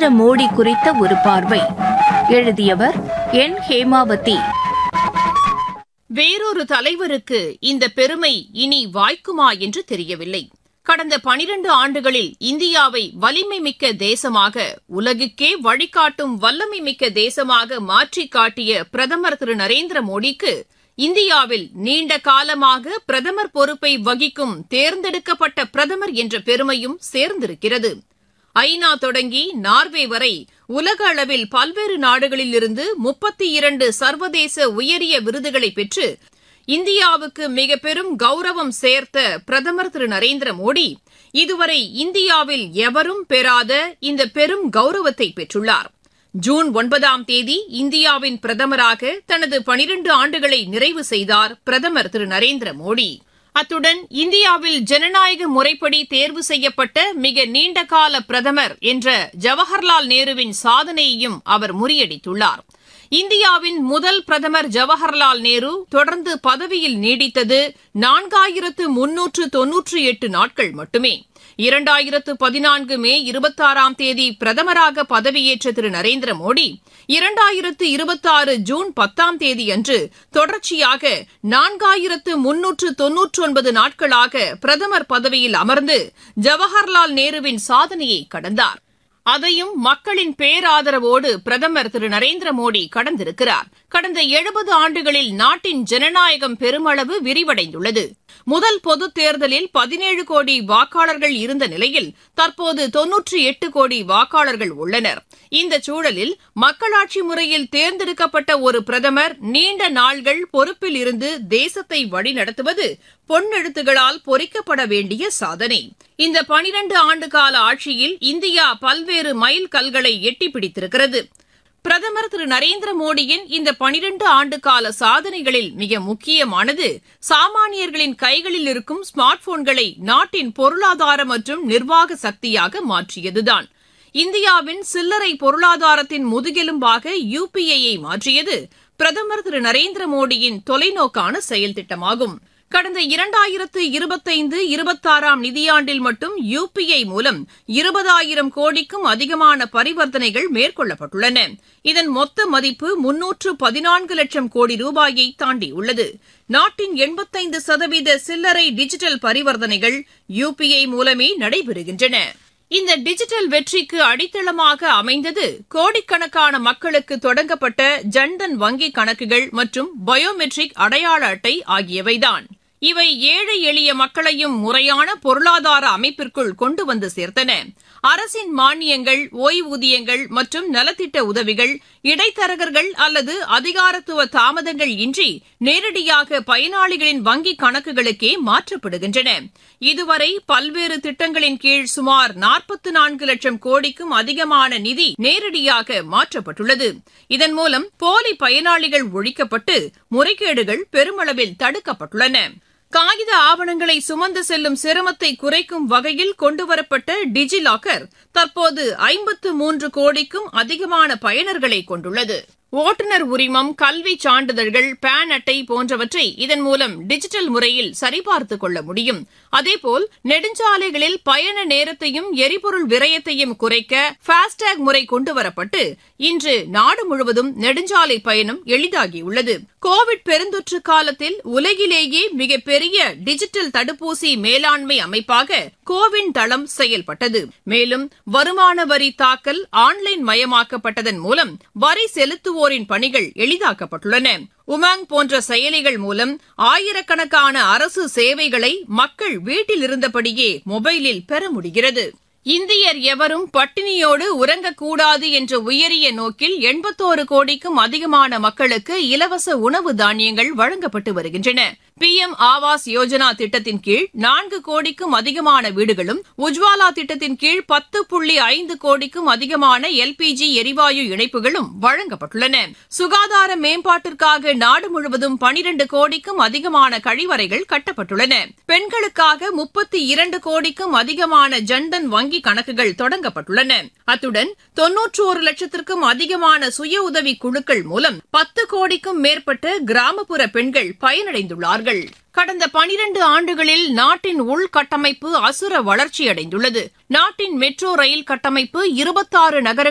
நரேந்திர மோடி குறித்த ஒரு பார்வை எழுதியவர் என் ஹேமாவதி வேறொரு தலைவருக்கு இந்த பெருமை இனி வாய்க்குமா என்று தெரியவில்லை கடந்த பனிரண்டு ஆண்டுகளில் இந்தியாவை வலிமை மிக்க தேசமாக உலகுக்கே வழிகாட்டும் வல்லமை மிக்க தேசமாக மாற்றிக் காட்டிய பிரதமர் திரு நரேந்திர மோடிக்கு இந்தியாவில் நீண்ட காலமாக பிரதமர் பொறுப்பை வகிக்கும் தேர்ந்தெடுக்கப்பட்ட பிரதமர் என்ற பெருமையும் சேர்ந்திருக்கிறது ஐநா தொடங்கி நார்வே வரை உலக அளவில் பல்வேறு நாடுகளில் இருந்து முப்பத்தி இரண்டு சர்வதேச உயரிய விருதுகளை பெற்று இந்தியாவுக்கு மிக பெரும் கௌரவம் சேர்த்த பிரதமர் திரு நரேந்திர மோடி இதுவரை இந்தியாவில் எவரும் பெறாத இந்த பெரும் கௌரவத்தை பெற்றுள்ளார் ஜூன் ஒன்பதாம் தேதி இந்தியாவின் பிரதமராக தனது பனிரண்டு ஆண்டுகளை நிறைவு செய்தார் பிரதமர் திரு நரேந்திர மோடி அத்துடன் இந்தியாவில் ஜனநாயக முறைப்படி தேர்வு செய்யப்பட்ட மிக நீண்டகால பிரதமர் என்ற ஜவஹர்லால் நேருவின் சாதனையையும் அவர் முறியடித்துள்ளார் இந்தியாவின் முதல் பிரதமர் ஜவஹர்லால் நேரு தொடர்ந்து பதவியில் நீடித்தது நான்காயிரத்து முன்னூற்று தொன்னூற்று எட்டு நாட்கள் மட்டுமே இரண்டாயிரத்து பதினான்கு மே இருபத்தாறாம் தேதி பிரதமராக பதவியேற்ற திரு நரேந்திர மோடி இரண்டாயிரத்து இருபத்தாறு ஜூன் பத்தாம் தேதி அன்று தொடர்ச்சியாக நான்காயிரத்து முன்னூற்று தொன்னூற்று ஒன்பது நாட்களாக பிரதமர் பதவியில் அமர்ந்து ஜவஹர்லால் நேருவின் சாதனையை கடந்தார் அதையும் மக்களின் பேராதரவோடு பிரதமர் திரு நரேந்திர மோடி கடந்திருக்கிறார் கடந்த எழுபது ஆண்டுகளில் நாட்டின் ஜனநாயகம் பெருமளவு விரிவடைந்துள்ளது முதல் பொதுத் தேர்தலில் பதினேழு கோடி வாக்காளர்கள் இருந்த நிலையில் தற்போது தொன்னூற்றி எட்டு கோடி வாக்காளர்கள் உள்ளனர் இந்த சூழலில் மக்களாட்சி முறையில் தேர்ந்தெடுக்கப்பட்ட ஒரு பிரதமர் நீண்ட நாள்கள் பொறுப்பில் இருந்து தேசத்தை வழிநடத்துவது பொன்னெழுத்துகளால் பொறிக்கப்பட வேண்டிய சாதனை இந்த பனிரண்டு ஆண்டுகால ஆட்சியில் இந்தியா பல்வேறு மைல் கல்களை எட்டி பிடித்திருக்கிறது பிரதமர் திரு நரேந்திர மோடியின் இந்த பனிரண்டு ஆண்டு கால சாதனைகளில் மிக முக்கியமானது சாமானியர்களின் கைகளில் இருக்கும் ஸ்மார்ட் போன்களை நாட்டின் பொருளாதார மற்றும் நிர்வாக சக்தியாக மாற்றியதுதான் இந்தியாவின் சில்லறை பொருளாதாரத்தின் முதுகெலும்பாக யுபிஐயை மாற்றியது பிரதமர் திரு நரேந்திர மோடியின் தொலைநோக்கான செயல் திட்டமாகும் கடந்த இரண்டாயிரத்து இருபத்தைந்து இருபத்தாறாம் நிதியாண்டில் மட்டும் யுபிஐ மூலம் இருபதாயிரம் கோடிக்கும் அதிகமான பரிவர்த்தனைகள் மேற்கொள்ளப்பட்டுள்ளன இதன் மொத்த மதிப்பு முன்னூற்று பதினான்கு லட்சம் கோடி ரூபாயை தாண்டியுள்ளது நாட்டின் எண்பத்தைந்து சதவீத சில்லறை டிஜிட்டல் பரிவர்த்தனைகள் யுபிஐ மூலமே நடைபெறுகின்றன இந்த டிஜிட்டல் வெற்றிக்கு அடித்தளமாக அமைந்தது கோடிக்கணக்கான மக்களுக்கு தொடங்கப்பட்ட ஜன்தன் வங்கி கணக்குகள் மற்றும் பயோமெட்ரிக் அடையாள அட்டை ஆகியவைதான் இவை ஏழை எளிய மக்களையும் முறையான பொருளாதார அமைப்பிற்குள் கொண்டு வந்து சேர்த்தன அரசின் மானியங்கள் ஓய்வூதியங்கள் மற்றும் நலத்திட்ட உதவிகள் இடைத்தரகர்கள் அல்லது அதிகாரத்துவ தாமதங்கள் இன்றி நேரடியாக பயனாளிகளின் வங்கிக் கணக்குகளுக்கே மாற்றப்படுகின்றன இதுவரை பல்வேறு திட்டங்களின் கீழ் சுமார் நாற்பத்து நான்கு லட்சம் கோடிக்கும் அதிகமான நிதி நேரடியாக மாற்றப்பட்டுள்ளது இதன் மூலம் போலி பயனாளிகள் ஒழிக்கப்பட்டு முறைகேடுகள் பெருமளவில் தடுக்கப்பட்டுள்ளன காகித ஆவணங்களை சுமந்து செல்லும் சிரமத்தை குறைக்கும் வகையில் கொண்டுவரப்பட்ட டிஜி லாக்கர் தற்போது ஐம்பத்து மூன்று கோடிக்கும் அதிகமான பயனர்களை கொண்டுள்ளது ஓட்டுநர் உரிமம் கல்வி சான்றிதழ்கள் பேன் அட்டை போன்றவற்றை இதன் மூலம் டிஜிட்டல் முறையில் சரிபார்த்துக் கொள்ள முடியும் அதேபோல் நெடுஞ்சாலைகளில் பயண நேரத்தையும் எரிபொருள் விரயத்தையும் குறைக்க ஃபாஸ்டேக் முறை கொண்டுவரப்பட்டு இன்று நாடு முழுவதும் நெடுஞ்சாலை பயணம் எளிதாகியுள்ளது கோவிட் பெருந்தொற்று காலத்தில் உலகிலேயே மிகப்பெரிய டிஜிட்டல் தடுப்பூசி மேலாண்மை அமைப்பாக கோவின் தளம் செயல்பட்டது மேலும் வருமான வரி தாக்கல் ஆன்லைன் மயமாக்கப்பட்டதன் மூலம் வரி செலுத்துவோரின் பணிகள் எளிதாக்கப்பட்டுள்ளன உமாங் போன்ற செயலிகள் மூலம் ஆயிரக்கணக்கான அரசு சேவைகளை மக்கள் வீட்டில் இருந்தபடியே மொபைலில் பெற முடிகிறது இந்தியர் எவரும் பட்டினியோடு உறங்கக்கூடாது என்ற உயரிய நோக்கில் எண்பத்தோரு கோடிக்கும் அதிகமான மக்களுக்கு இலவச உணவு தானியங்கள் வழங்கப்பட்டு வருகின்றன பி எம் ஆவாஸ் யோஜனா திட்டத்தின் கீழ் நான்கு கோடிக்கும் அதிகமான வீடுகளும் உஜ்வாலா திட்டத்தின் கீழ் பத்து புள்ளி ஐந்து கோடிக்கும் அதிகமான எல்பிஜி எரிவாயு இணைப்புகளும் வழங்கப்பட்டுள்ளன சுகாதார மேம்பாட்டிற்காக நாடு முழுவதும் பனிரண்டு கோடிக்கும் அதிகமான கழிவறைகள் கட்டப்பட்டுள்ளன பெண்களுக்காக முப்பத்தி இரண்டு கோடிக்கும் அதிகமான ஜன்தன் வங்கி கணக்குகள் தொடங்கப்பட்டுள்ளன அத்துடன் தொன்னூற்றோரு லட்சத்திற்கும் அதிகமான சுய உதவி குழுக்கள் மூலம் பத்து கோடிக்கும் மேற்பட்ட கிராமப்புற பெண்கள் பயனடைந்துள்ளார்கள் கடந்த பனிரண்டு ஆண்டுகளில் நாட்டின் உள்கட்டமைப்பு அசுர வளர்ச்சியடைந்துள்ளது நாட்டின் மெட்ரோ ரயில் கட்டமைப்பு இருபத்தாறு நகர